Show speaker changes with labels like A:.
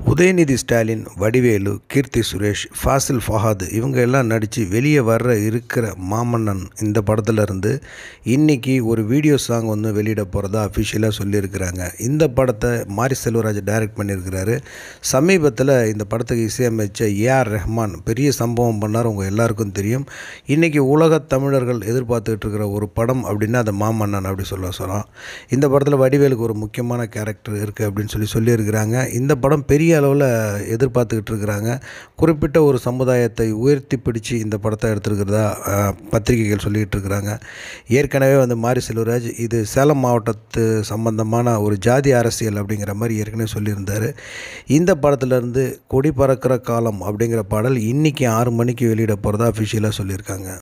A: உதயநிதி ஸ்டாலின் வடிவேலு கீர்த்தி சுரேஷ் ஃபாசில் ஃபஹாத் இவங்க எல்லாம் நடித்து வெளியே வர்ற இருக்கிற மாமன்னன் இந்த படத்தில் இருந்து இன்றைக்கி ஒரு வீடியோ சாங் வந்து வெளியிட போகிறதா அஃபிஷியலாக சொல்லியிருக்கிறாங்க இந்த படத்தை மாரி செல்வராஜ் டைரக்ட் பண்ணியிருக்கிறாரு சமீபத்தில் இந்த படத்துக்கு இசையமைச்ச ஏஆர் ரஹ்மான் பெரிய சம்பவம் பண்ணார் உங்கள் எல்லாருக்கும் தெரியும் இன்றைக்கி உலகத் தமிழர்கள் எதிர்பார்த்துக்கிட்டு இருக்கிற ஒரு படம் அப்படின்னா அது மாமன்னன் அப்படி சொல்ல சொல்லலாம் இந்த படத்தில் வடிவேலுக்கு ஒரு முக்கியமான கேரக்டர் இருக்குது அப்படின்னு சொல்லி சொல்லியிருக்கிறாங்க இந்த படம் பெரிய அளவில் எதிர்பார்த்துக்கிட்டு இருக்கிறாங்க குறிப்பிட்ட ஒரு சமுதாயத்தை உயர்த்தி பிடிச்சு இந்த படத்தை எடுத்துருக்கிறதா அஹ், பத்திரிகைகள் சொல்லிகிட்டு இருக்கிறாங்க ஏற்கனவே வந்து மாரி செல்வராஜ் இது சேலம் மாவட்டத்து சம்பந்தமான ஒரு ஜாதி அரசியல் அப்படிங்கிற மாதிரி ஏற்கனவே சொல்லியிருந்தார் இந்த படத்துலேருந்து கொடி பறக்கிற காலம் அப்படிங்கிற பாடல் இன்றைக்கி ஆறு மணிக்கு வெளியிட போகிறதா அஃபிஷியலாக சொல்லியிருக்காங்க